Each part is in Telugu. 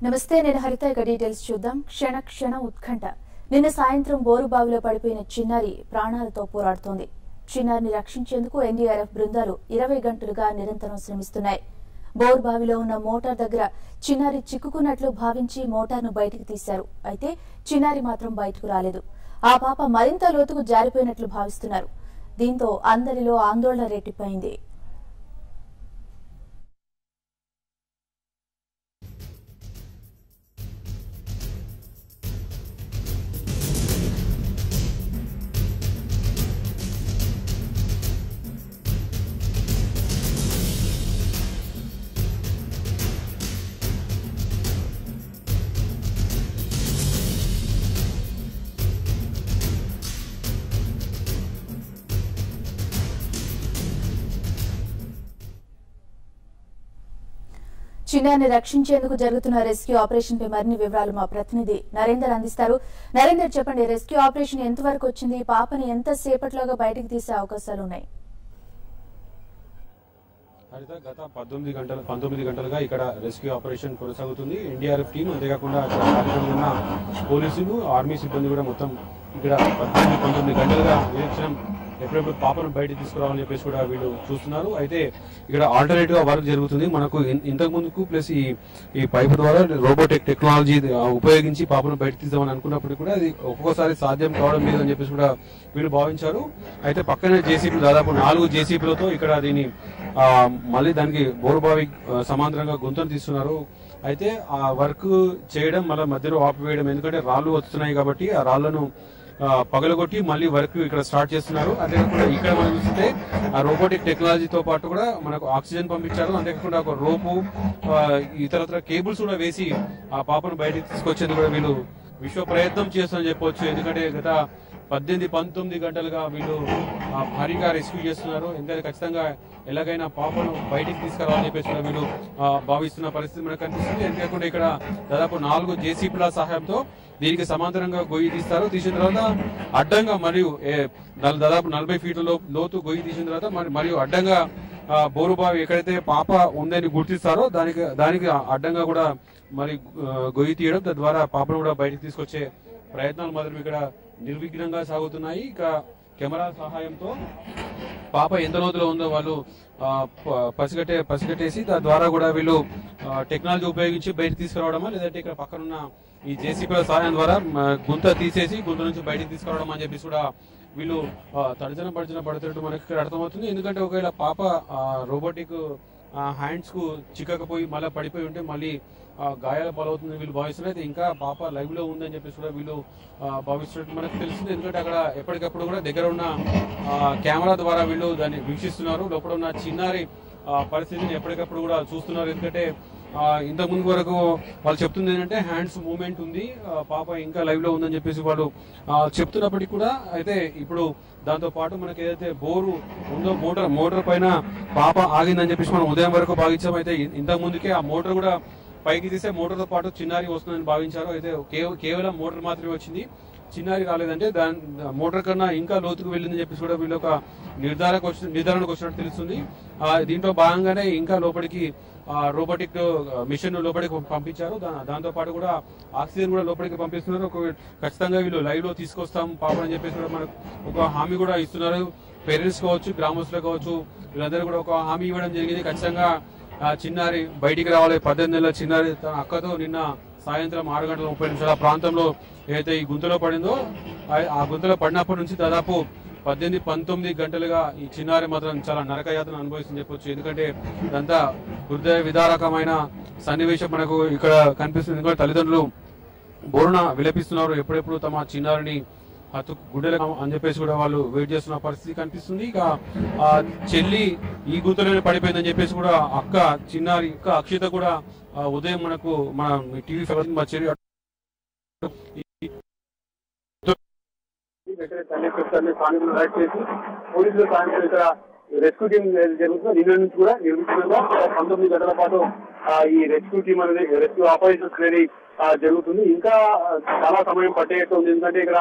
నమస్తే నేను హరిత ఇక డీటెయిల్స్ చూద్దాం క్షణ క్షణ ఉత్కంఠ నిన్న సాయంత్రం బోరుబావిలో పడిపోయిన చిన్నారి ప్రాణాలతో పోరాడుతోంది చిన్నారిని రక్షించేందుకు ఎన్డీఆర్ఎఫ్ బృందాలు ఇరవై గంటలుగా నిరంతరం శ్రమిస్తున్నాయి బోరుబావిలో ఉన్న మోటార్ దగ్గర చిన్నారి చిక్కుకున్నట్లు భావించి మోటార్ను బయటికి తీశారు అయితే చిన్నారి మాత్రం బయటకు రాలేదు ఆ పాప మరింత లోతుకు జారిపోయినట్లు భావిస్తున్నారు దీంతో అందరిలో ఆందోళన రెట్టిపోయింది చిన్నారిని రక్షించేందుకు జరుగుతున్న రెస్క్యూ ఆపరేషన్ పై మరిన్ని వివరాలు మా ప్రతినిధి నరేందర్ అందిస్తారు నరేందర్ చెప్పండి రెస్క్యూ ఆపరేషన్ ఎంతవరకు వచ్చింది పాపని ఎంత సేపట్లోగా బయటకు తీసే అవకాశాలు ఉన్నాయి హరిత గత పద్దెనిమిది గంటల పంతొమ్మిది గంటలుగా ఇక్కడ రెస్క్యూ ఆపరేషన్ కొనసాగుతుంది ఎన్డీఆర్ఎఫ్ టీం అంతేకాకుండా ఇక్కడ స్థానికంగా ఉన్న పోలీసులు ఆర్మీ సిబ్బంది కూడా మొత్తం ఇక్కడ పద్దెనిమిది పంతొమ్మిది గంటలుగా నిరీక్షణం ఎప్పుడెప్పుడు పాపను బయట తీసుకురావాలని చెప్పేసి కూడా వీళ్ళు చూస్తున్నారు అయితే ఇక్కడ ఆల్టర్నేటివ్ గా వర్క్ జరుగుతుంది మనకు ఇన్- ఇంతకు ముందుకు ప్లస్ ఈ ఈ పైప్ ద్వారా రోబోటిక్ టెక్నాలజీ ఆ, ఉపయోగించి పాపను బయట తీద్దామని అనుకున్నప్పుడు కూడా అది ఒక్కొక్కసారి సాధ్యం కావడం లేదు అని చెప్పేసి కూడా వీళ్ళు భావించారు అయితే పక్కనే జేసీబీ దాదాపు నాలుగు జేసీబీలతో ఇక్కడ దీన్ని ఆ, మళ్ళీ దానికి బోరుబావి ఆ, సమాంతరంగా గుంతను తీస్తున్నారు అయితే ఆ వర్క్ చేయడం మళ్ళీ మధ్యలో ఆపివేయడం ఎందుకంటే రాళ్ళు వస్తున్నాయి కాబట్టి ఆ రాళ్లను ఆ, పగలగొట్టి మళ్ళీ వర్క్ ఇక్కడ స్టార్ట్ చేస్తున్నారు అంతేకాకుండా ఇక్కడ మనం చూస్తే ఆ రోబోటిక్ టెక్నాలజీతో పాటు కూడా మనకు ఆక్సిజన్ పంపించారు అంతేకాకుండా ఒక రోపు ఆ, ఇతరత్ర కేబుల్స్ కూడా వేసి ఆ పాపను బయటకు తీసుకొచ్చేందుకు కూడా వీళ్ళు విశ్వ ప్రయత్నం చేస్తారని చెప్పొచ్చు ఎందుకంటే గత పద్దెనిమిది పంతొమ్మిది గంటలుగా వీళ్ళు ఆ, భారీగా రెస్క్యూ చేస్తున్నారు ఎందుకంటే ఖచ్చితంగా ఎలాగైనా పాపను బయటికి తీసుకురావాలని చెప్పేసి కూడా వీళ్ళు ఆ, భావిస్తున్న పరిస్థితి మనకు కనిపిస్తుంది అంతేకాకుండా ఇక్కడ దాదాపు నాలుగు జేసీపీల సహాయంతో దీనికి సమాంతరంగా గొయ్యి తీస్తారు తీసిన తర్వాత అడ్డంగా మరియు ఏ, నల్- దాదాపు నలభై ఫీట్ల లో- లోతు గొయ్యి తీసిన తర్వాత మరి- మరియు అడ్డంగా ఆ, బోరుబావి ఎక్కడైతే పాప ఉందని గుర్తిస్తారో దానికి దానికి అడ్డంగా కూడా మరి ఆ, గొయ్యి తీయడం తద్వారా పాపను కూడా బయటికి తీసుకొచ్చే ప్రయత్నాలు మాత్రం ఇక్కడ నిర్విఘ్నంగా సాగుతున్నాయి ఇక కెమెరా సహాయంతో పాప ఎంత లోతులో ఉందో వాళ్ళు ఆ, ప- పసిగట్టే పసిగట్టేసి దాని ద్వారా కూడా వీళ్ళు ఆ, టెక్నాలజీ ఉపయోగించి బయట తీసుకురావడమా లేదంటే ఇక్కడ పక్కనున్న ఈ జేసీపీల సహాయం ద్వారా మ, గుంత తీసేసి గుంత నుంచి బయటికి తీసుకురావడం అని చెప్పేసి కూడా వీళ్ళు ఆ, తర్జన పర్జన పడుతున్నట్టు మనకి ఇక్కడ అర్థమవుతుంది ఎందుకంటే ఒకవేళ పాప రోబోటిక్ హ్యాండ్స్ కు చిక్కకపోయి మళ్ళీ పడిపోయి ఉంటే మళ్ళీ ఆ, గాయాల పాలవుతుందని వీళ్ళు భావిస్తున్నారు అయితే ఇంకా పాప లైవ్ లో ఉందని చెప్పేసి కూడా వీళ్ళు ఆ, భావిస్తున్నట్టు మనకు తెలుస్తుంది ఎందుకంటే అక్కడ ఎప్పటికప్పుడు కూడా దగ్గర ఉన్న ఆ, కెమెరా ద్వారా వీళ్ళు దాన్ని వీక్షిస్తున్నారు లోపల ఉన్న చిన్నారి ఆ, పరిస్థితిని ఎప్పటికప్పుడు కూడా చూస్తున్నారు ఎందుకంటే ఆ, ఇంతకు ముందు వరకు వాళ్ళు చెప్తుంది ఏంటంటే హ్యాండ్స్ మూవ్మెంట్ ఉంది ఆ, పాప ఇంకా లైవ్ లో ఉందని చెప్పేసి వాళ్ళు ఆ, చెప్తున్నప్పటికీ కూడా అయితే ఇప్పుడు దాంతో పాటు మనకి ఏదైతే బోరు ఉందో మోటార్ మోటార్ పైన పాప ఆగిందని చెప్పేసి మనం ఉదయం వరకు భావించాం అయితే ఇ- ఇంతకు ముందుకే ఆ మోటార్ కూడా పైకి తీసే మోటార్ తో పాటు చిన్నారి వస్తుందని భావించారు అయితే కేవ- కేవలం మోటార్ మాత్రమే వచ్చింది చిన్నారి రాలేదంటే దాని మోటార్ కన్నా ఇంకా లోతుకు వెళ్ళిందని చెప్పేసి కూడా వీళ్ళు ఒక నిర్ధారణకు వచ్చిన నిర్ధారణకు వచ్చినట్టు తెలుస్తుంది ఆ, దీంట్లో భాగంగానే ఇంకా లోపలికి రోబోటిక్ మిషన్ లోపలికి పంపించారు దా- దాంతో పాటు కూడా ఆక్సిజన్ కూడా లోపలికి పంపిస్తున్నారు ఒక ఖచ్చితంగా వీళ్ళు లైవ్ లో తీసుకొస్తాం పాపం అని చెప్పేసి కూడా మనకు ఒక హామీ కూడా ఇస్తున్నారు పేరెంట్స్ కావచ్చు గ్రామస్తులు కావచ్చు వీళ్ళందరూ కూడా ఒక హామీ ఇవ్వడం జరిగింది ఖచ్చితంగా ఆ చిన్నారి బయటికి రావాలి పద్దెనిమిది నెలల చిన్నారి తన అక్కతో నిన్న సాయంత్రం ఆరు గంటల ముప్పై నిమిషాల ప్రాంతంలో ఏదైతే ఈ గుంతలో పడిందో ఆ- ఆ గుంతలో పడినప్పటి నుంచి దాదాపు పద్దెనిమిది పంతొమ్మిది గంటలుగా ఈ చిన్నారి మాత్రం చాలా నరకయాతన అనుభవిస్తుందని చెప్పొచ్చు ఎందుకంటే ఇదంతా హృదయ విదారకమైన సన్నివేశం మనకు ఇక్కడ కనిపిస్తుంది ఎందుకంటే తల్లిదండ్రులు బోరున విలపిస్తున్నారు ఎప్పుడెప్పుడు తమ చిన్నారిని హత్తు గుండెల అని చెప్పేసి కూడా వాళ్ళు వెయిట్ చేస్తున్న పరిస్థితి కనిపిస్తుంది ఇక ఆ చెల్లి ఈ గుంతలోనే పడిపోయిందని చెప్పేసి కూడా అక్క చిన్నారి అక్క అక్షిత కూడా ఆ ఉదయం మనకు మన టీవీ మా చెల్లి వెంటనే తల్లి ప్రస్తుతాన్ని స్థానికులు అరెస్ట్ చేసి పోలీసులు సాయంత్రం ఇక్కడ రెస్క్యూ టీం జరుగుతుంది నిన్న నుంచి కూడా నిర్మితంగా పంతొమ్మిది గంటల పాటు ఆ, ఈ రెస్క్యూ టీం అనేది రెస్క్యూ ఆపరేషన్స్ అనేది ఆ, జరుగుతుంది ఇంకా ఆ, చాలా సమయం పట్టేట్టు ఉంది ఎందుకంటే ఇక్కడ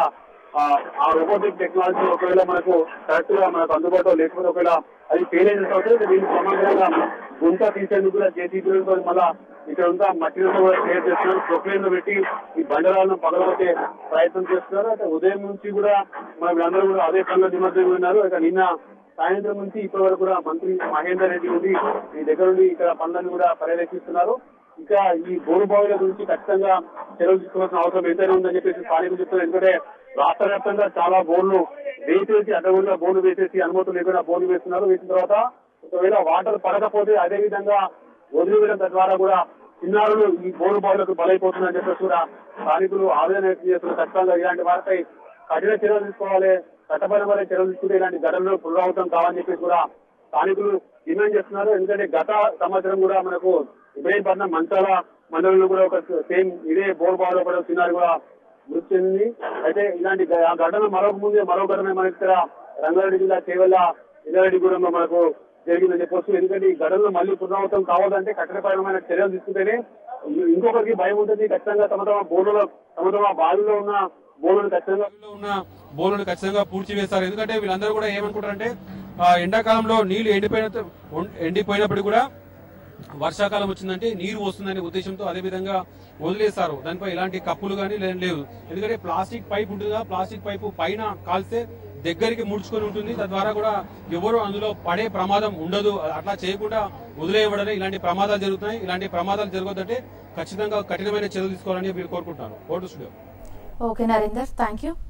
ఆ, ఆ రోబోటిక్ టెక్నాలజీ ఒకవేళ మనకు కరెక్ట్ గా మనకు అందుబాటులో లేకపోతే ఒకవేళ అది ఫెయిల్ అయిన తర్వాత దీన్ని సమగ్రంగా గుంత తీసేందుకు కూడా జేసీబీలతో మళ్ళా ఇక్కడ అంతా మట్టిని కూడా క్లియర్ చేస్తున్నారు ప్రొక్లైన్ లో పెట్టి ఈ బండరాలను పగలగొట్టే ప్రయత్నం చేస్తున్నారు అయితే ఉదయం నుంచి కూడా మన వీళ్ళందరూ కూడా అదే పనిలో నిమగ్నమై ఉన్నారు ఇక నిన్న సాయంత్రం నుంచి ఇప్పటి వరకు కూడా మంత్రి మహేందర్ రెడ్డి ఉండి ఈ దగ్గర నుండి ఇక్కడ పనులను కూడా పర్యవేక్షిస్తున్నారు ఇంకా ఈ బోరు బావుల గురించి ఖచ్చితంగా చర్యలు తీసుకోవాల్సిన అవసరం ఎంతైనా ఉందని చెప్పేసి స్థానికులు చెప్తున్నారు ఎందుకంటే రాష్ట్ర వ్యాప్తంగా చాలా బోర్లు వేసేసి అడ్డగోలుగా బోర్లు వేసేసి అనుమతులు లేకుండా బోర్లు వేస్తున్నారు వేసిన తర్వాత ఒకవేళ వాటర్ పడకపోతే అదే విధంగా వదిలివేయడం తద్వారా కూడా చిన్నారులు ఈ బోరు బావులకు బలైపోతుందని చెప్పేసి కూడా స్థానికులు ఆవేదన వ్యక్తం చేస్తున్నారు ఖచ్చితంగా ఇలాంటి వారిపై కఠిన చర్యలు తీసుకోవాలి చట్టపరమైన చర్యలు తీసుకుంటే ఇలాంటి ఘటనలు పునరావృతం కావాలని చెప్పేసి కూడా స్థానికులు డిమాండ్ చేస్తున్నారు ఎందుకంటే గత సంవత్సరం కూడా మనకు ఇబ్రహీంపట్నం మంచాల మండలంలో కూడా ఒక సేమ్ ఇదే బోర్ బావులో కూడా చిన్నారు కూడా మృతి చెందింది అయితే ఇలాంటి గ- ఆ ఘటన మరొక ముందే మరో ఘటన మనకి ఇక్కడ రంగారెడ్డి జిల్లా కేవల ఇల్లారెడ్డిగూడెంలో మనకు జరిగిందని చెప్పొచ్చు ఎందుకంటే ఈ ఘటనలు మళ్ళీ పునరావృతం కావద్దంటే కఠినపరమైన చర్యలు తీసుకుంటేనే ఇ- ఇంకొకరికి భయం ఉంటుంది ఖచ్చితంగా తమ తమ బోర్డులో తమ తమ బావిలో ఉన్న బోర్డును ఖచ్చితంగా బావిలో ఉన్న బోర్లను ఖచ్చితంగా పూడ్చివేస్తారు ఎందుకంటే వీళ్ళందరూ కూడా ఏమనుకుంటారంటే ఆ, ఎండాకాలంలో నీళ్లు ఎండిపోయిన ఎండిపోయినప్పుడు కూడా వర్షాకాలం వచ్చిందంటే నీరు వస్తుందనే ఉద్దేశంతో అదే విధంగా వదిలేస్తారు దానిపై ఎలాంటి కప్పులు కానీ లేవు ఎందుకంటే ప్లాస్టిక్ పైప్ ఉంటుంది కదా ప్లాస్టిక్ పైపు పైన కాల్స్తే దగ్గరికి ముడుచుకొని ఉంటుంది తద్వారా కూడా ఎవరు అందులో పడే ప్రమాదం ఉండదు అట్లా చేయకుండా వదిలేయబడని ఇలాంటి ప్రమాదాలు జరుగుతున్నాయి ఇలాంటి ప్రమాదాలు జరగొద్దంటే ఖచ్చితంగా కఠినమైన చర్యలు తీసుకోవాలని వీళ్ళు కోరుకుంటున్నారు ఓటు studio okay Narender thank you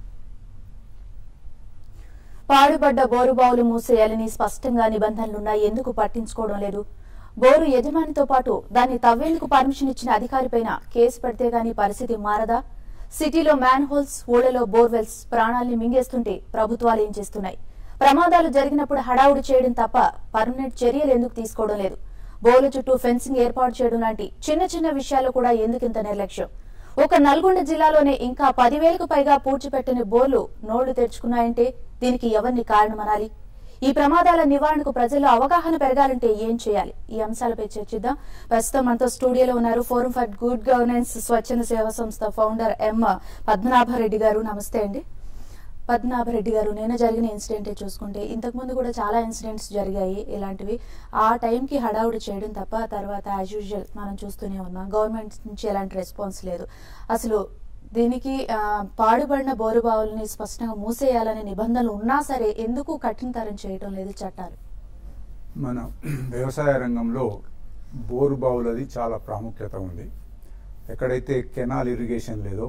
పాడుబడ్డ బోరు బావులు మూసేయాలని స్పష్టంగా నిబంధనలున్నా ఎందుకు పట్టించుకోవడం లేదు బోరు యజమానితో పాటు దాన్ని తవ్వేందుకు పర్మిషన్ ఇచ్చిన అధికారిపైన కేసు పెడితే గాని పరిస్థితి మారదా సిటీలో మ్యాన్ హోల్స్ ఊళ్ళలో బోర్వెల్స్ ప్రాణాల్ని మింగేస్తుంటే ప్రభుత్వాలు ఏం చేస్తున్నాయి ప్రమాదాలు జరిగినప్పుడు హడావుడి చేయడం తప్ప పర్మనెంట్ చర్యలు ఎందుకు తీసుకోవడం లేదు బోర్ల చుట్టూ ఫెన్సింగ్ ఏర్పాటు చేయడం లాంటి చిన్న చిన్న విషయాలు కూడా ఎందుకింత నిర్లక్ష్యం ఒక నల్గొండ జిల్లాలోనే ఇంకా పదివేలకు పైగా పూడ్చిపెట్టని బోర్లు నోళ్లు తెరుచుకున్నాయంటే దీనికి ఎవరిని కారణమనాలి ఈ ప్రమాదాల నివారణకు ప్రజల్లో అవగాహన పెరగాలంటే ఏం చేయాలి ఈ అంశాలపై చర్చిద్దాం ప్రస్తుతం మనతో స్టూడియోలో ఉన్నారు ఫోరం ఫర్ గుడ్ గవర్నెన్స్ స్వచ్ఛంద సేవా సంస్థ ఫౌండర్ ఎం పద్మనాభరెడ్డి గారు నమస్తే అండి పద్మనాభరెడ్డి గారు నిన్న జరిగిన ఇన్సిడెంటే చూసుకుంటే ఇంతకు ముందు కూడా చాలా ఇన్సిడెంట్స్ జరిగాయి ఇలాంటివి ఆ టైంకి హడావుడి చేయడం తప్ప తర్వాత యాజ్ యూజువల్ మనం చూస్తూనే ఉన్నాం గవర్నమెంట్ నుంచి ఎలాంటి రెస్పాన్స్ లేదు అసలు దీనికి ఆ, పాడుబడిన బోరుబావుల్ని స్పష్టంగా మూసేయాలనే నిబంధనలు ఉన్నా సరే ఎందుకు కఠినతరం చేయడం లేదు చట్టాలు మన వ్యవసాయ రంగంలో బోరు బావులది చాలా ప్రాముఖ్యత ఉంది ఎక్కడైతే కెనాల్ ఇరిగేషన్ లేదో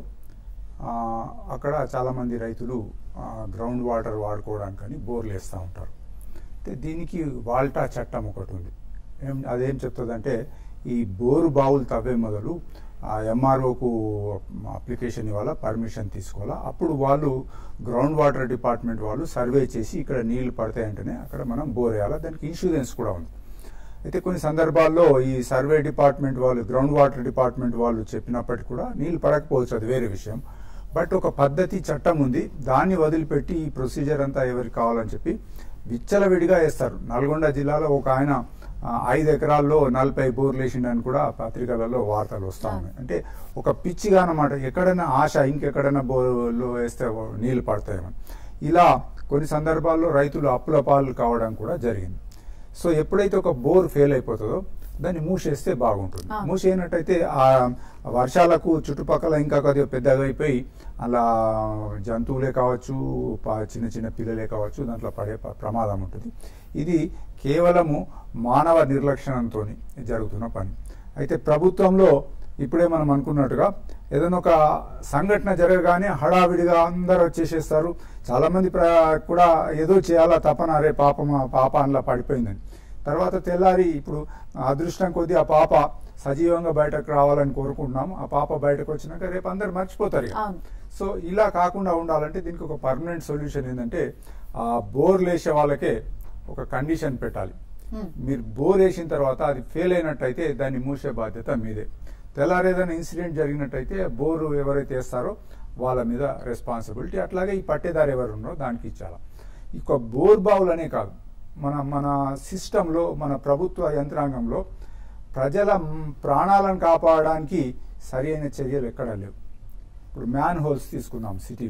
ఆ, అక్కడ చాలామంది రైతులు ఆ, గ్రౌండ్ వాటర్ వాడుకోవడానికని బోర్లు వేస్తూ ఉంటారు అయితే దీనికి వాల్టా చట్టం ఒకటి ఉంది ఏం అదేం చెప్తుందంటే ఈ బోరు బావులు తవ్వే మొదలు ఆ ఎంఆర్ఓకు అప్లికేషన్ ఇవ్వాలా పర్మిషన్ తీసుకోవాలా అప్పుడు వాళ్ళు గ్రౌండ్ వాటర్ డిపార్ట్మెంట్ వాళ్ళు సర్వే చేసి ఇక్కడ నీళ్లు పడతాయంటేనే అక్కడ మనం బోర్ వేయాలా దానికి ఇన్సూరెన్స్ కూడా ఉంది అయితే కొన్ని సందర్భాల్లో ఈ సర్వే డిపార్ట్మెంట్ వాళ్ళు గ్రౌండ్ వాటర్ డిపార్ట్మెంట్ వాళ్ళు చెప్పినప్పటికీ కూడా నీళ్లు పడకపోవచ్చు అది వేరే విషయం బట్ ఒక పద్ధతి చట్టం ఉంది దాన్ని వదిలిపెట్టి ఈ ప్రొసీజర్ అంతా ఎవరికి కావాలని చెప్పి విచ్చలవిడిగా వేస్తారు నల్గొండ జిల్లాలో ఒక ఆయన ఆ, ఐదు ఎకరాల్లో నలభై బోర్లు వేసిండని కూడా పత్రికలలో వార్తలు వస్తా ఉన్నాయి అంటే ఒక పిచ్చిగా అన్నమాట ఎక్కడైనా ఆశ ఇంకెక్కడైనా బోర్లు వేస్తే నీళ్లు పడతాయేమని ఇలా కొన్ని సందర్భాల్లో రైతులు అప్పుల పాలు కావడం కూడా జరిగింది సో ఎప్పుడైతే ఒక బోర్ ఫెయిల్ అయిపోతుందో దాన్ని మూసేస్తే బాగుంటుంది ఆ. మూసేయనట్టయితే ఆ వర్షాలకు చుట్టుపక్కల ఇంకా కొద్దిగా పెద్దగా అయిపోయి అలా జంతువులే కావచ్చు ప- చిన్న చిన్న పిల్లలే కావచ్చు దాంట్లో పడే ప- ప్రమాదం ఉంటుంది ఇది కేవలము మానవ నిర్లక్ష్యంతో జరుగుతున్న పని అయితే ప్రభుత్వంలో ఇప్పుడే మనం అనుకున్నట్టుగా ఏదైనా ఒక సంఘటన జరగగానే హడావిడిగా అందరూ వచ్చేసేస్తారు చాలా మంది ప్ర- కూడా ఏదో చేయాలా తపన అరే పాప మా పాప అందులో పడిపోయిందని తర్వాత తెల్లారి ఇప్పుడు అదృష్టం కొద్దీ ఆ పాప సజీవంగా బయటకు రావాలని కోరుకుంటున్నాము ఆ పాప బయటకు వచ్చినాక రేపు అందరు మర్చిపోతారు ఇక. అవును. సో ఇలా కాకుండా ఉండాలంటే దీనికి ఒక పర్మనెంట్ సొల్యూషన్ ఏంటంటే ఆ బోర్ లేసే వాళ్ళకే ఒక కండిషన్ పెట్టాలి Hmm. మీరు బోర్ వేసిన తర్వాత అది ఫెయిల్ అయినట్టయితే దాన్ని మూసే బాధ్యత మీదే తెల్లారి ఏదైనా ఇన్సిడెంట్ జరిగినట్టయితే బోరు ఎవరైతే వేస్తారో వాళ్ళ మీద రెస్పాన్సిబిలిటీ అట్లాగే ఈ పట్టేదారు ఎవరు ఉన్నారో దానికి ఇచ్చాల ఇక బోర్ బావులు అనే కాదు మన మన సిస్టంలో మన ప్రభుత్వ యంత్రాంగంలో ప్రజల మ్, ప్రాణాలను కాపాడడానికి సరి అయిన చర్యలు ఎక్కడా లేవు ఇప్పుడు మ్యాన్ హోల్స్ తీసుకుందాం సిటీలో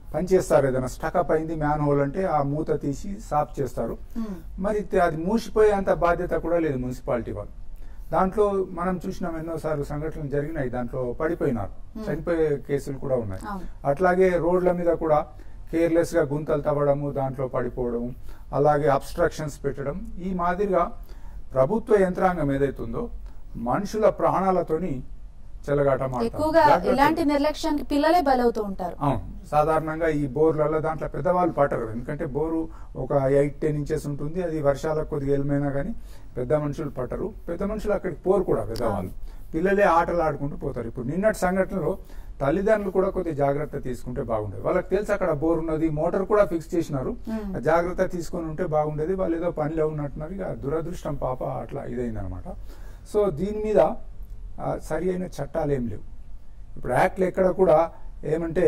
పనిచేస్తారు ఏదైనా స్టకప్ అయింది మ్యాన్ హోల్ అంటే ఆ మూత తీసి సాఫ్ చేస్తారు మ్మ్. మరి తే- అది మూసిపోయే అంత బాధ్యత కూడా లేదు మున్సిపాలిటీ వాళ్ళు దాంట్లో మనం చూసినాం ఎన్నోసార్లు సంఘటనలు జరిగినాయి దాంట్లో పడిపోయినారు Hmm. చనిపోయే కేసులు కూడా ఉన్నాయి అవును. అట్లాగే రోడ్ల మీద కూడా కేర్లెస్ గా గుంతలు తవ్వడము దాంట్లో పడిపోవడము అలాగే అబ్స్ట్రక్షన్స్ పెట్టడం ఈ మాదిరిగా ప్రభుత్వ యంత్రాంగం ఏదైతుందో మనుషుల ప్రాణాలతోని చెలగాటమాడతారు. ఎక్కువగా జాగ్రత్త. ఇలాంటి నిర్లక్ష్యానికి పిల్లలే బలవుతూ ఉంటారు అవును సాధారణంగా ఈ బోర్లలో దాంట్లో పెద్దవాళ్ళు పట్టరు ఎందుకంటే బోరు ఒక ఎయిట్ టెన్ ఇంచెస్ ఉంటుంది అది వర్షాలకు కొద్దిగా ఎలిమైనా కానీ పెద్ద మనుషులు పట్టరు పెద్ద మనుషులు అక్కడికి పోరు కూడా పెద్దవాళ్ళు పిల్లలే ఆటలు ఆడుకుంటూ పోతారు ఇప్పుడు నిన్నటి సంఘటనలో తల్లిదండ్రులు కూడా కొద్దిగా జాగ్రత్త తీసుకుంటే బాగుండేది వాళ్ళకి తెలుసు అక్కడ బోర్ ఉన్నది మోటార్ కూడా ఫిక్స్ చేసినారు మ్మ్. ఆ జాగ్రత్త తీసుకొని ఉంటే బాగుండేది వాళ్ళు ఏదో పనిలో ఉన్నట్టున్నారు ఇక దురదృష్టం పాప అట్లా ఇదైందనమాట సో దీని మీద ఆ, సరి అయిన చట్టాలు ఏం లేవు ఇప్పుడు యాక్ట్లు ఎక్కడ కూడా ఏమంటే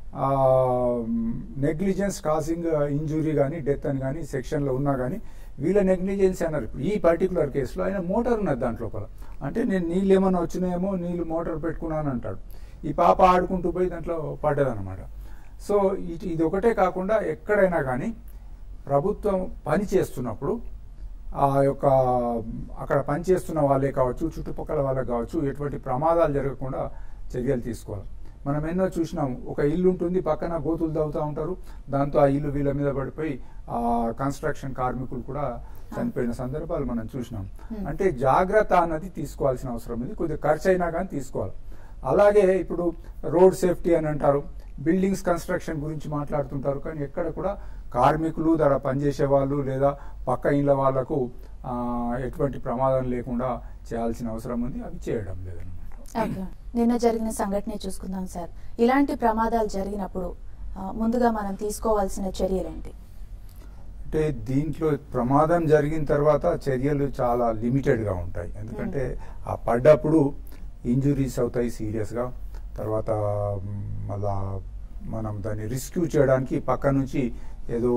నెగ్లిజెన్స్ కాజింగ్ ఇంజురీ కానీ డెత్ అని కానీ సెక్షన్లో ఉన్నా కానీ వీళ్ళ నెగ్లిజెన్స్ అన్నారు ఇప్పుడు ఈ పర్టికులర్ కేసులో ఆయన మోటార్ ఉన్నది దాంట్లో లోపల అంటే నేను నీళ్ళు ఏమైనా వచ్చినాయేమో నీళ్ళు మోటార్ పెట్టుకున్నాను అంటాడు ఈ పాప ఆడుకుంటూ పోయి దాంట్లో పడ్డదన్నమాట సో ఇది ఇది ఒకటే కాకుండా ఎక్కడైనా కానీ ప్రభుత్వం పని చేస్తున్నప్పుడు ఆ యొక్క అక్కడ పనిచేస్తున్న వాళ్ళే కావచ్చు చుట్టుపక్కల వాళ్ళే కావచ్చు ఎటువంటి ప్రమాదాలు జరగకుండా చర్యలు తీసుకోవాలి మనం ఎన్నో చూసినాం ఒక ఇల్లు ఉంటుంది పక్కన గోతులు తవ్వుతూ ఉంటారు దాంతో ఆ ఇల్లు వీళ్ళ మీద పడిపోయి ఆ కన్స్ట్రక్షన్ కార్మికులు కూడా చనిపోయిన సందర్భాలు మనం చూసినాం Hmm. అంటే జాగ్రత్త అన్నది తీసుకోవాల్సిన అవసరం ఉంది కొద్దిగా ఖర్చు అయినా కానీ తీసుకోవాలి అలాగే ఇప్పుడు రోడ్ సేఫ్టీ అని అంటారు బిల్డింగ్స్ కన్స్ట్రక్షన్ గురించి మాట్లాడుతుంటారు కానీ ఎక్కడ కూడా కార్మికులు దాడ పనిచేసే వాళ్ళు లేదా పక్క ఇళ్ళ వాళ్లకు ఆ, ఎటువంటి ప్రమాదం లేకుండా చేయాల్సిన అవసరం ఉంది అవి చేయడం లేదన్నమాట ఓకే. నిన్న జరిగిన సంఘటనే చూసుకుందాం సార్ ఇలాంటి ప్రమాదాలు జరిగినప్పుడు ఆ, ముందుగా మనం తీసుకోవాల్సిన చర్యలేంటి అంటే దీంట్లో ప్రమాదం జరిగిన తర్వాత చర్యలు చాలా లిమిటెడ్ గా ఉంటాయి ఎందుకంటే ఆ పడ్డప్పుడు ఇంజురీస్ అవుతాయి సీరియస్ గా తర్వాత మ్, మళ్ళా మనం దాన్ని రెస్క్యూ చేయడానికి పక్క నుంచి ఏదో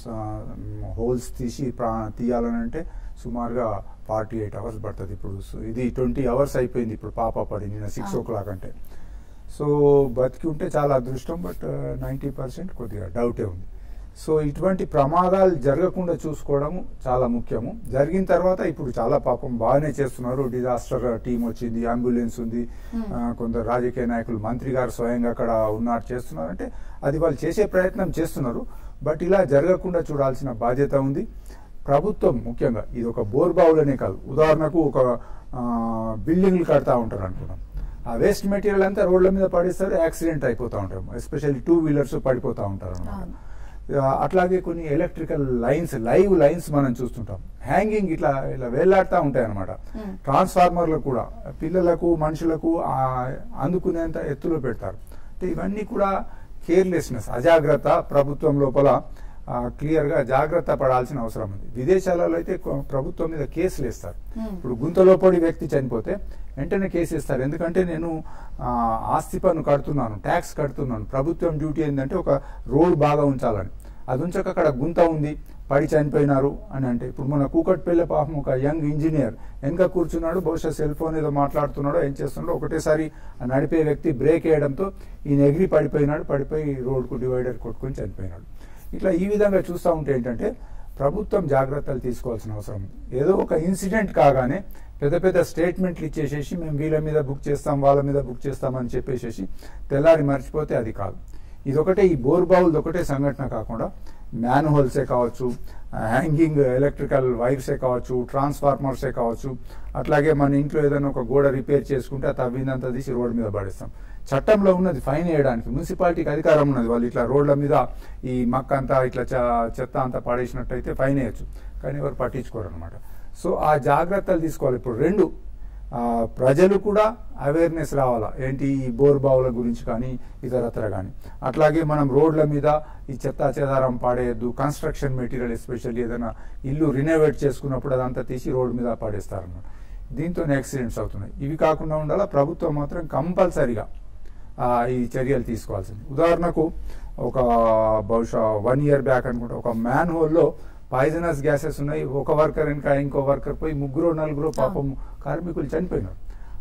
హోల్స్ తీసి ప్రా తీయాలని అంటే సుమారుగా ఫార్టీ ఎయిట్ అవర్స్ పడుతుంది ఇప్పుడు సో ఇది ట్వంటీ అవర్స్ అయిపోయింది ఇప్పుడు పాప పడి నిన్న సిక్స్ ఓ క్లాక్ అంటే సో బతికి ఉంటే చాలా అదృష్టం బట్ నైంటీ పర్సెంట్ కొద్దిగా డౌటే ఉంది సో ఇటువంటి ప్రమాదాలు జరగకుండా చూసుకోవడం చాలా ముఖ్యము జరిగిన తర్వాత ఇప్పుడు చాలా పాపం బాగానే చేస్తున్నారు డిజాస్టర్ టీం వచ్చింది అంబులెన్స్ ఉంది Hmm. ఆ, కొందరు రాజకీయ నాయకులు మంత్రి గారు స్వయంగా అక్కడ ఉన్నారు చేస్తున్నారు అంటే అది వాళ్ళు చేసే ప్రయత్నం చేస్తున్నారు బట్ ఇలా జరగకుండా చూడాల్సిన బాధ్యత ఉంది ప్రభుత్వం ముఖ్యంగా ఇది ఒక బోర్ బావులనే కాదు ఉదాహరణకు ఒక ఆ, బిల్డింగ్లు కడతా ఉంటారు అనుకున్నాం ఆ వేస్ట్ మెటీరియల్ అంతా రోడ్ల మీద పడేస్తారు యాక్సిడెంట్ అయిపోతూ ఉంటారు ఎస్పెషల్లీ టూ వీలర్స్ పడిపోతూ ఉంటారు అన్నమాట అవును. ఆ, అట్లాగే కొన్ని ఎలక్ట్రికల్ లైన్స్ లైవ్ లైన్స్ మనం చూస్తుంటాం హ్యాంగింగ్ ఇట్లా ఇలా వేలాడుతూ ఉంటాయి అనమాట Hmm. ట్రాన్స్ఫార్మర్లు కూడా పిల్లలకు మనుషులకు ఆ, అందుకునేంత ఎత్తులో పెడతారు అంటే ఇవన్నీ కూడా కేర్లెస్నెస్ అజాగ్రత్త ప్రభుత్వం లోపల క్లియర్ గా జాగ్రత్త పడాల్సిన అవసరం ఉంది విదేశాలలో అయితే కొ- ప్రభుత్వం మీద కేసులు వేస్తారు Hmm. ఇప్పుడు గుంతలో పడి వ్యక్తి చనిపోతే వెంటనే కేసు ఇస్తారు ఎందుకంటే నేను ఆ, ఆస్తి పన్ను కడుతున్నాను ట్యాక్స్ కడుతున్నాను ప్రభుత్వం డ్యూటీ ఏంటంటే ఒక రోడ్ బాగా ఉంచాలని అది ఉంచక అక్కడ గుంత ఉంది పడి చనిపోయినారు అని అంటే ఇప్పుడు మన కూకట్పల్లి పాపం ఒక యంగ్ ఇంజనీర్ వెనక కూర్చున్నాడు బహుశా సెల్ ఫోన్ ఏదో మాట్లాడుతున్నాడో ఏం చేస్తున్నాడో ఒకటేసారి ఆ నడిపే వ్యక్తి బ్రేక్ వేయడంతో ఈయన ఎగిరి పడిపోయినాడు పడిపోయి రోడ్కు డివైడర్ కొట్టుకొని చనిపోయినాడు ఇట్లా ఈ విధంగా చూస్తూ ఉంటే ఏంటంటే ప్రభుత్వం జాగ్రత్తలు తీసుకోవాల్సిన అవసరం ఉంది ఏదో ఒక ఇన్సిడెంట్ కాగానే పెద్ద పెద్ద స్టేట్మెంట్లు ఇచ్చేసేసి మేము వీళ్ళ మీద బుక్ చేస్తాం వాళ్ళ మీద బుక్ చేస్తామని చెప్పేసేసి తెల్లారి మర్చిపోతే అది కాదు ఇదొకటే ఈ బోర్ బావులది ఒకటే సంఘటన కాకుండా మ్యాన్ హోల్సే కావచ్చు హ్యాంగింగ్ ఎలక్ట్రికల్ వైర్సే కావచ్చు ట్రాన్స్ఫార్మర్సే కావచ్చు అట్లాగే మన ఇంట్లో ఏదైనా ఒక గోడ రిపేర్ చేసుకుంటే ఆ తవ్విందంతా తీసి రోడ్డు మీద పడేస్తాం చట్టంలో ఉన్నది ఫైన్ వేయడానికి మున్సిపాలిటీకి అధికారం ఉన్నది వాళ్ళు ఇట్లా రోడ్ల మీద ఈ మక్క అంతా ఇట్లా చ- చెత్త అంతా పడేసినట్టయితే ఫైన్ వేయచ్చు కానీ ఎవరు పట్టించుకోరు అనమాట సో ఆ జాగ్రత్తలు తీసుకోవాలి ఇప్పుడు రెండు ఆ, ప్రజలు కూడా అవేర్నెస్ రావాలా ఏంటి ఈ బోర్ బావుల గురించి కానీ ఇతరత్ర కానీ అట్లాగే మనం రోడ్ల మీద ఈ చెత్త చెదారం పాడేయద్దు కన్స్ట్రక్షన్ మెటీరియల్ ఎస్పెషల్లీ ఏదైనా ఇల్లు రినోవేట్ చేసుకున్నప్పుడు అదంతా తీసి రోడ్డు మీద పాడేస్తారన్నమాట దీంతో యాక్సిడెంట్స్ అవుతున్నాయి ఇవి కాకుండా ఉండాలా ప్రభుత్వం మాత్రం కంపల్సరిగా ఆ, ఈ చర్యలు తీసుకోవాల్సింది ఉదాహరణకు ఒక బహుశా వన్ ఇయర్ బ్యాక్ అనుకుంటా ఒక మ్యాన్ హోల్లో పాయిజనస్ గ్యాసెస్ ఉన్నాయి ఒక వర్కర్ ఇంకా ఇంకో వర్కర్ పోయి ముగ్గురు నలుగురు పాపం కార్మికులు చనిపోయినారు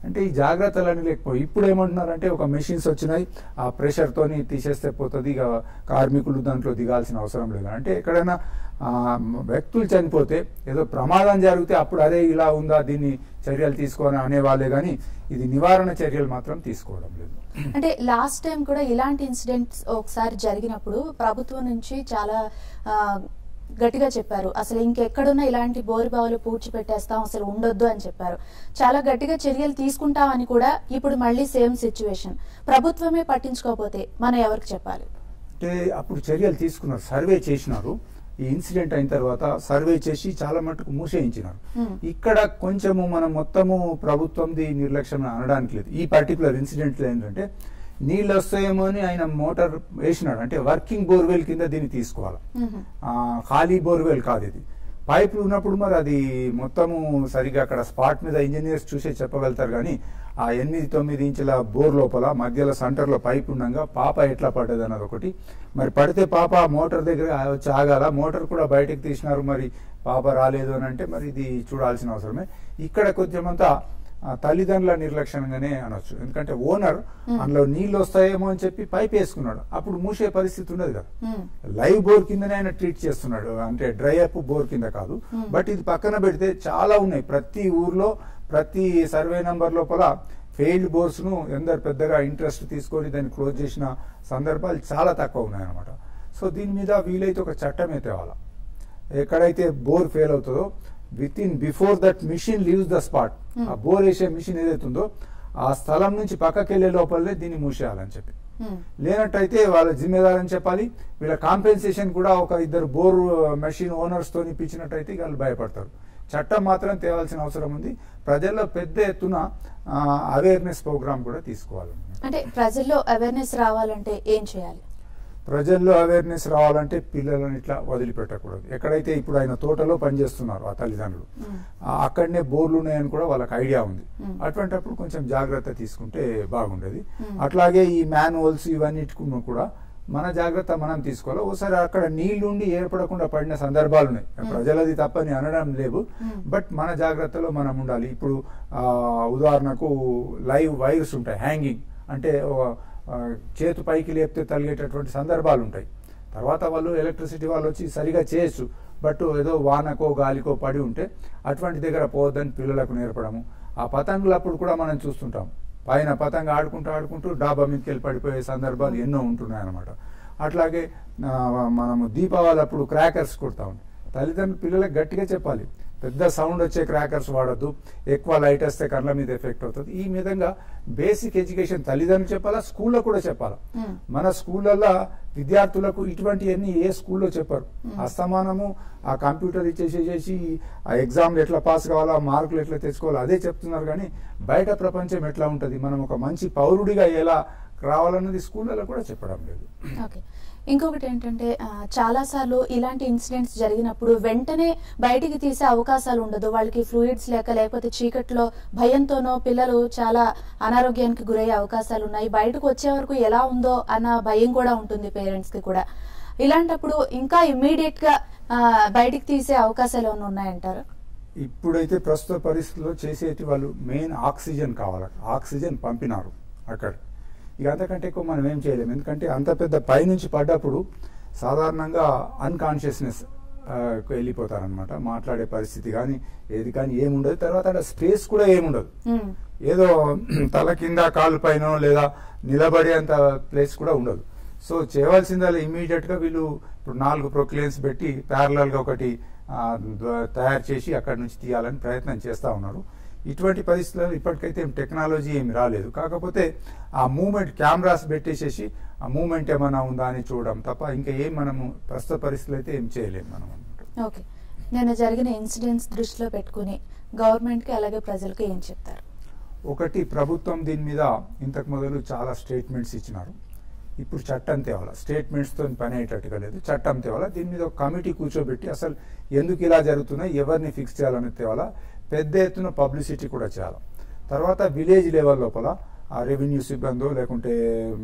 అంటే ఈ జాగ్రత్తలన్నీ లేకపోయి ఇప్పుడు ఏమంటున్నారంటే ఒక మెషిన్స్ వచ్చినాయి ఆ ప్రెషర్ తోని తీసేస్తే పోతుంది ఇక కార్మికులు దాంట్లో దిగాల్సిన అవసరం లేదు అంటే ఎక్కడైనా ఆ, వ్యక్తులు చనిపోతే ఏదో ప్రమాదం జరిగితే అప్పుడు అరే ఇలా ఉందా దీన్ని చర్యలు తీసుకొని అనేవాళ్ళే కానీ ఇది నివారణ చర్యలు మాత్రం తీసుకోవడం లేదు అంటే లాస్ట్ టైం కూడా ఇలాంటి ఇన్సిడెంట్స్ ఒకసారి జరిగినప్పుడు ప్రభుత్వం నుంచి చాలా ఆ, గట్టిగా చెప్పారు అసలు ఇంకెక్కడున్నా ఇలాంటి బోరు బావులు పూడ్చిపెట్టేస్తాం అసలు ఉండొద్దు అని చెప్పారు చాలా గట్టిగా చర్యలు తీసుకుంటామని కూడా ఇప్పుడు మళ్ళీ సేమ్ సిచ్యువేషన్ ప్రభుత్వమే పట్టించుకోకపోతే మనం ఎవరికి చెప్పాలి అంటే అప్పుడు చర్యలు తీసుకున్నారు సర్వే చేసినారు ఈ ఇన్సిడెంట్ అయిన తర్వాత సర్వే చేసి చాలా మటుకు మూసేయించినారు Hmm. ఇక్కడ కొంచెము మనం మొత్తము ప్రభుత్వంది నిర్లక్ష్యం అనడానికి లేదు ఈ పర్టికులర్ ఇన్సిడెంట్ ఏంటంటే నీళ్ళు వస్తాయేమో అని ఆయన మోటార్ వేసినాడు అంటే వర్కింగ్ బోర్వెల్ కింద దీన్ని తీసుకోవాలి మ్మ్. ఆ, ఖాళీ బోర్వెల్ కాదు ఇది పైపులు ఉన్నప్పుడు మరి అది మొత్తము సరిగా అక్కడ స్పాట్ మీద ఇంజనీర్స్ చూసే చెప్పగలుగుతారు కానీ ఆ ఎనిమిది తొమ్మిది ఇంచుల బోర్ లోపల మధ్యలో సెంటర్లో పైప్ ఉండగా పాప ఎట్లా పడ్డది అన్నది ఒకటి మరి పడితే పాప మోటార్ దగ్గర వచ్చి ఆగాల మోటార్ కూడా బయటకు తీసినారు మరి పాప రాలేదు అని అంటే మరి ఇది చూడాల్సిన అవసరమే ఇక్కడ కొంచెమంతా ఆ, తల్లిదండ్రుల నిర్లక్ష్యంగానే అనొచ్చు ఎందుకంటే ఓనర్ అందులో నీళ్ళు వస్తాయేమో అని చెప్పి పైప్ వేసుకున్నాడు అప్పుడు మూసే పరిస్థితి ఉండదు కదా మ్మ్. లైవ్ బోర్ కిందనే ఆయన ట్రీట్ చేస్తున్నాడు అంటే డ్రై అప్ బోర్ కింద కాదు Hmm. బట్ ఇది పక్కన పెడితే చాలా ఉన్నాయి ప్రతి ఊర్లో ప్రతి సర్వే నంబర్ లోపల ఫెయిల్డ్ బోర్స్ ను ఎందరు పెద్దగా ఇంట్రెస్ట్ తీసుకొని దాన్ని క్లోజ్ చేసిన సందర్భాలు చాలా తక్కువ ఉన్నాయన్నమాట సో దీని మీద వీలైతే ఒక చట్టమే తేవాలా ఎక్కడైతే బోర్ ఫెయిల్ అవుతుందో with in before that machine leaves the spot Hmm. ఆ బోర్ వేసే మిషన్ ఏదైతే ఉందో ఆ స్థలం నుంచి పక్కకి వెళ్లే లోపలనే దీన్ని మూసేయాలని చెప్పి మ్మ్. లేనట్టయితే వాళ్ళ జిమ్మేదారని చెప్పాలి వీళ్ళ కాంపెన్సేషన్ కూడా ఒక ఇద్దరు బోర్ మెషిన్ ఓనర్స్ తో ఇప్పించినట్టయితే ఇక వాళ్ళు భయపడతారు చట్టం మాత్రం తేవాల్సిన అవసరం ఉంది ప్రజల్లో పెద్ద ఎత్తున అవేర్నెస్ ప్రోగ్రామ్ కూడా తీసుకోవాలి అంటే ప్రజల్లో అవేర్నెస్ రావాలంటే ఏం చేయాలి ప్రజల్లో అవేర్నెస్ రావాలంటే పిల్లలను ఇట్లా వదిలిపెట్టకూడదు ఎక్కడైతే ఇప్పుడు ఆయన తోటలో పనిచేస్తున్నారు ఆ తల్లిదండ్రులు మ్మ్. ఆ అక్కడనే బోర్లు ఉన్నాయని కూడా వాళ్ళకి ఐడియా ఉంది మ్మ్. అటువంటప్పుడు కొంచెం జాగ్రత్త తీసుకుంటే బాగుండేది మ్మ్. అట్లాగే ఈ మాన్యువల్స్ ఇవన్నిటికును కూడా మన జాగ్రత్త మనం తీసుకోవాలి ఒకసారి అక్కడ నీళ్లుండి ఏర్పడకుండా పడిన సందర్భాలు ఉన్నాయి ప్రజలది తప్పని అనడం లేవు మ్మ్. బట్ మన జాగ్రత్తలో మనం ఉండాలి ఇప్పుడు ఆ, ఉదాహరణకు లైవ్ వైర్స్ ఉంటాయి హ్యాంగింగ్ అంటే ఒక, ఆ, చేతు పైకి లేపితే తలిగేటటువంటి సందర్భాలు ఉంటాయి తర్వాత వాళ్ళు ఎలక్ట్రిసిటీ వాళ్ళు వచ్చి సరిగా చేయొచ్చు బట్ ఏదో వానకో గాలికో పడి ఉంటే అటువంటి దగ్గర పోవద్దని పిల్లలకు నేర్పడము ఆ పతంగులు అప్పుడు కూడా మనం చూస్తుంటాం పైన పతంగ ఆడుకుంటూ ఆడుకుంటూ డాబా మీదకి వెళ్ళి పడిపోయే సందర్భాలు ఎన్నో ఉంటున్నాయి అన్నమాట అట్లాగే ఆ, మనము దీపావళి అప్పుడు క్రాకర్స్ కొడతాం తల్లిదండ్రులు పిల్లలకు గట్టిగా చెప్పాలి పెద్ద సౌండ్ వచ్చే క్రాకర్స్ వాడద్దు ఎక్కువ లైట్ వస్తే కళ్ళ మీద ఎఫెక్ట్ అవుతుంది ఈ విధంగా బేసిక్ ఎడ్యుకేషన్ తల్లిదండ్రులు చెప్పాలా స్కూల్లో కూడా చెప్పాలా మ్మ్. మన స్కూళ్ళల్లో విద్యార్థులకు ఇటువంటివన్నీ ఏ స్కూల్లో చెప్పరు అస్తమానము ఆ కంప్యూటర్ ఇచ్చేసేసి ఆ ఎగ్జామ్లు ఎట్లా పాస్ కావాలా మార్కులు ఎట్లా తెచ్చుకోవాలో అదే చెప్తున్నారు కానీ బయట ప్రపంచం ఎట్లా ఉంటుంది మనం ఒక మంచి పౌరుడిగా ఎలా రావాలన్నది స్కూళ్ళలో కూడా చెప్పడం లేదు ఓకే ఇంకొకటి ఏంటంటే ఆ, చాలాసార్లు ఇలాంటి ఇన్సిడెంట్స్ జరిగినప్పుడు వెంటనే బయటికి తీసే అవకాశాలు ఉండదు వాళ్ళకి ఫ్లూయిడ్స్ లేక లేకపోతే చీకట్లో భయంతోనో పిల్లలు చాలా అనారోగ్యానికి గురయ్యే అవకాశాలు ఉన్నాయి బయటకు వచ్చే వరకు ఎలా ఉందో అన్న భయం కూడా ఉంటుంది పేరెంట్స్ కి కూడా ఇలాంటప్పుడు ఇంకా ఇమ్మీడియట్ గా ఆ, బయటికి తీసే అవకాశాలు ఏమైనా ఉన్నాయంటారు ఇప్పుడైతే ప్రస్తుత పరిస్థితుల్లో చేసేటి వాళ్ళు మెయిన్ ఆక్సిజన్ కావాలి ఆక్సిజన్ పంపినారు అక్కడ ఇక అంతకంటే ఎక్కువ మనం ఏం చేయలేము ఎందుకంటే అంత పెద్ద పైనుంచి పడ్డప్పుడు సాధారణంగా అన్కాన్షియస్నెస్ వెళ్ళిపోతారనమాట మాట్లాడే పరిస్థితి కానీ ఏది కానీ ఏముండదు తర్వాత అక్కడ స్పేస్ కూడా ఏముండదు ఉమ్, ఏదో తల కింద కాలు పైన లేదా నిలబడేంత ప్లేస్ కూడా ఉండదు సో చేయవలసిందల్లా ఇమీడియట్ గా వీళ్ళు ఇప్పుడు నాలుగు ప్రొక్లేన్స్ పెట్టి ప్యారలల్ గా ఒకటి ఆ, ద- తయారు చేసి అక్కడ నుంచి తీయాలని ప్రయత్నం చేస్తా ఉన్నారు ఇటువంటి పరిస్థితుల్లో ఇప్పటికైతే ఏం టెక్నాలజీ ఏమి రాలేదు కాకపోతే ఆ మూమెంట్ కెమెరాస్ పెట్టేసేసి ఆ మూమెంట్ ఏమైనా ఉందా అని చూడడం తప్ప ఇంకా ఏం మనము ప్రస్తుత పరిస్థితులు అయితే ఏం చేయలేము మనం అన్నమాట ఓకే నిన్న జరిగిన ఇన్సిడెంట్స్ దృష్టిలో పెట్టుకుని గవర్నమెంట్ కి అలాగే ప్రజలకు ఏం చెప్తారు ఒకటి ప్రభుత్వం దీని మీద ఇంతకు మొదలు చాలా స్టేట్మెంట్స్ ఇచ్చినారు ఇప్పుడు చట్టం తేవాలా స్టేట్మెంట్స్ తో పని అయ్యేటట్టుగా లేదు చట్టం తేవాలా దీని మీద ఒక కమిటీ కూర్చోబెట్టి అసలు ఎందుకు ఇలా జరుగుతున్నాయి ఎవరిని ఫిక్స్ చేయాలని తేవాలా పెద్ద ఎత్తున పబ్లిసిటీ కూడా చేయాలి తర్వాత విలేజ్ లెవెల్ లోపల ఆ రెవెన్యూ సిబ్బందో లేకుంటే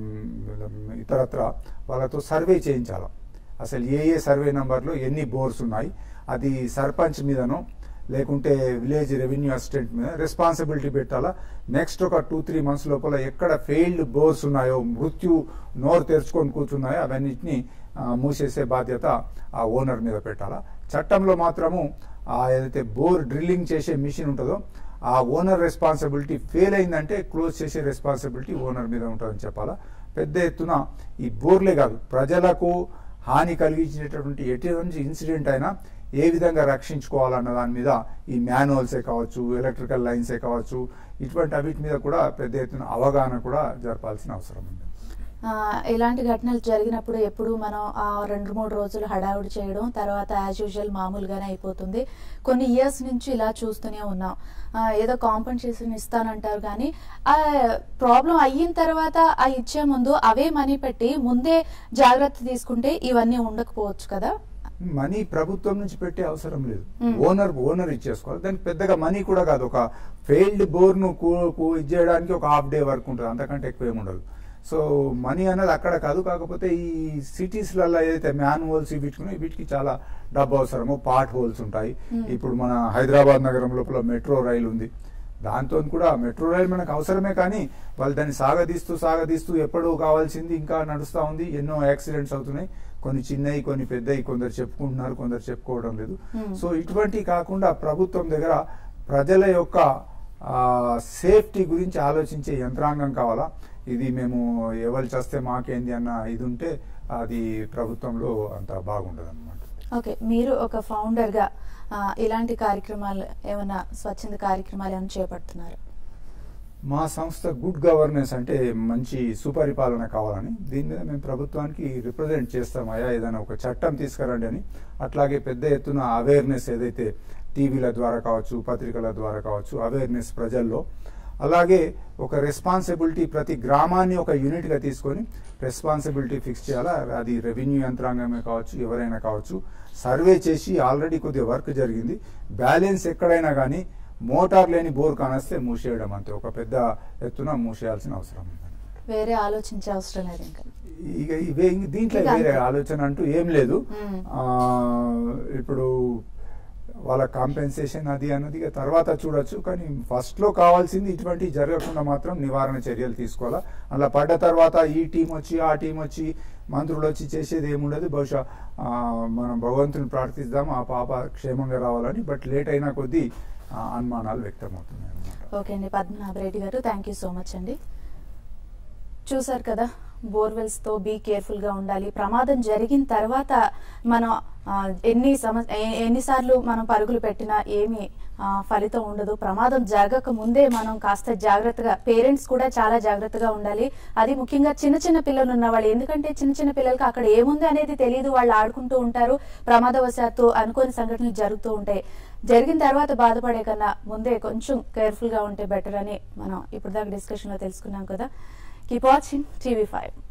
మ్, ఇతరత్ర వాళ్ళతో సర్వే చేయించాలి అసలు ఏ ఏ సర్వే నంబర్లో ఎన్ని బోర్స్ ఉన్నాయి అది సర్పంచ్ మీదనో లేకుంటే విలేజ్ రెవెన్యూ అసిస్టెంట్ మీద రెస్పాన్సిబిలిటీ పెట్టాలా నెక్స్ట్ ఒక టూ త్రీ మంత్స్ లోపల ఎక్కడ ఫెయిల్డ్ బోర్స్ ఉన్నాయో మృత్యు నోరు తెరుచుకొని కూర్చున్నాయో అవన్నిటిని ఆ, మూసేసే బాధ్యత ఆ ఓనర్ మీద పెట్టాలా చట్టంలో మాత్రము ఆ ఏదైతే బోర్ డ్రిల్లింగ్ చేసే మిషన్ ఉంటుందో ఆ ఓనర్ రెస్పాన్సిబిలిటీ ఫెయిల్ అయిందంటే క్లోజ్ చేసే రెస్పాన్సిబిలిటీ ఓనర్ మీద ఉంటుందని చెప్పాలా పెద్ద ఎత్తున ఈ బోర్లే కాదు ప్రజలకు హాని కలిగించేటటువంటి ఎటువంటి ఇన్సిడెంట్ అయినా ఏ విధంగా రక్షించుకోవాలన్న దాని మీద ఈ మాన్యువల్సే కావచ్చు ఎలక్ట్రికల్ లైన్సే కావచ్చు ఇటువంటి అవిటి మీద కూడా పెద్ద ఎత్తున అవగాహన కూడా జరపాల్సిన అవసరం ఉంది ఆ, ఇలాంటి ఘటనలు జరిగినప్పుడు ఎప్పుడు మనం ఆ రెండు మూడు రోజులు హడావుడి చేయడం తర్వాత యాజ్ యూజువల్ మామూలుగానే అయిపోతుంది కొన్ని ఇయర్స్ నుంచి ఇలా చూస్తూనే ఉన్నాం ఆ, ఏదో కాంపన్సేషన్ ఇస్తానంటారు కానీ ఆ ప్రాబ్లం అయిన తర్వాత ఆ ఇచ్చే ముందు అవే మనీ పెట్టి ముందే జాగ్రత్త తీసుకుంటే ఇవన్నీ ఉండకపోవచ్చు కదా మనీ ప్రభుత్వం నుంచి పెట్టే అవసరం లేదు Hmm. ఓనర్ ఓనర్ ఇచ్చేసుకోవాలి దానికి పెద్దగా మనీ కూడా కాదు ఒక ఫెయిల్డ్ బోర్ ను కూ- కూ- ఇది చేయడానికి ఒక హాఫ్ డే వర్క్ ఉంటుంది అంతకంటే ఎక్కువ ఏమి ఉండదు సో మనీ అనేది అక్కడ కాదు కాకపోతే ఈ సిటీస్లలో ఏదైతే మ్యాన్హోల్స్ వీటికి వీటికి చాలా డబ్బు అవసరము పార్ట్ హోల్స్ ఉంటాయి Hmm. ఇప్పుడు మన హైదరాబాద్ నగరం లోపల మెట్రో రైలు ఉంది దాంతో కూడా మెట్రో రైలు మనకు అవసరమే కానీ వాళ్ళు దాన్ని సాగదీస్తూ సాగదీస్తూ ఎప్పుడూ కావాల్సింది ఇంకా నడుస్తూ ఉంది ఎన్నో యాక్సిడెంట్స్ అవుతున్నాయి కొన్ని చిన్నవి కొన్ని పెద్దవి కొందరు చెప్పుకుంటున్నారు కొందరు చెప్పుకోవడం లేదు Hmm. సో ఇటువంటి కాకుండా ప్రభుత్వం దగ్గర ప్రజల యొక్క సేఫ్టీ గురించి ఆలోచించే యంత్రాంగం కావాలా ఇది మేము ఎవరు చేస్తే మాకేంది అన్న ఇది ఉంటే అది ప్రభుత్వంలో అంత బాగుండదు అనమాట ఓకే మీరు ఒక ఫౌండర్ గా ఆ, ఇలాంటి కార్యక్రమాలు ఏమైనా స్వచ్ఛంద కార్యక్రమాలు ఏమైనా చేపడుతున్నారు మా సంస్థ గుడ్ గవర్నెన్స్ అంటే మంచి సుపరిపాలన కావాలని దీని మీద మేము ప్రభుత్వానికి రిప్రజెంట్ చేస్తాం అయా ఏదైనా ఒక చట్టం తీసుకురండి అని అట్లాగే పెద్ద ఎత్తున అవేర్నెస్ ఏదైతే టీవీల ద్వారా కావచ్చు పత్రికల ద్వారా కావచ్చు అవేర్నెస్ ప్రజల్లో అలాగే ఒక రెస్పాన్సిబిలిటీ ప్రతి గ్రామాన్ని ఒక యూనిట్గా తీసుకొని రెస్పాన్సిబిలిటీ ఫిక్స్ చేయాలా అది రెవెన్యూ యంత్రాంగమే కావచ్చు ఎవరైనా కావచ్చు సర్వే చేసి ఆల్రెడీ కొద్దిగా వర్క్ జరిగింది బ్యాలెన్స్ ఎక్కడైనా కానీ మోటార్ లేని బోర్ కానొస్తే మూసేయడం అంతే ఒక పెద్ద ఎత్తున మూసేయాల్సిన అవసరం ఉంది వేరే ఆలోచించే అవసరం లేదు ఇంకా ఇక ఇవే ఇంక దీంట్లో ఇంకా వేరే అంతే. ఆలోచన అంటూ ఏం లేదు మ్మ్. ఆ, ఇప్పుడు వాళ్ళ కాంపెన్సేషన్ అది అన్నది ఇక తర్వాత చూడొచ్చు కానీ ఫస్ట్ లో కావాల్సింది ఇటువంటి జరగకుండా మాత్రం నివారణ చర్యలు తీసుకోవాలా అలా పడ్డ తర్వాత ఈ టీం వచ్చి ఆ టీం వచ్చి మంత్రులు వచ్చి చేసేది ఏముండదు బహుశా ఆ, మనం భగవంతుని ప్రార్థిద్దాం ఆ పాప క్షేమంగా రావాలని బట్ లేట్ అయినా కొద్దీ ఆ, అనుమానాలు వ్యక్తమవుతున్నాయి అన్నమాట ఓకే అండి పద్మనాభరెడ్డి గారు థ్యాంక్ యూ సో మచ్ అండి చూసారు కదా బోర్వెల్స్ తో బీ కేర్ఫుల్ గా ఉండాలి ప్రమాదం జరిగిన తర్వాత మనం ఆ, ఎన్ని సమ ఎ- ఎన్నిసార్లు మనం పరుగులు పెట్టినా ఏమి ఆ, ఫలితం ఉండదు ప్రమాదం జరగక ముందే మనం కాస్త జాగ్రత్తగా పేరెంట్స్ కూడా చాలా జాగ్రత్తగా ఉండాలి అది ముఖ్యంగా చిన్న చిన్న పిల్లలు ఉన్న వాళ్ళు ఎందుకంటే చిన్న చిన్న పిల్లలకి అక్కడ ఏముంది అనేది తెలియదు వాళ్ళు ఆడుకుంటూ ఉంటారు ప్రమాదవశాత్తు అనుకోని సంఘటనలు జరుగుతూ ఉంటాయి జరిగిన తర్వాత బాధపడే కన్నా ముందే కొంచెం కేర్ఫుల్ గా ఉంటే బెటర్ అని మనం ఇప్పుడు దాకా డిస్కషన్ లో తెలుసుకున్నాం కదా కీప్ వాచింగ్ టీవీ ఫైవ్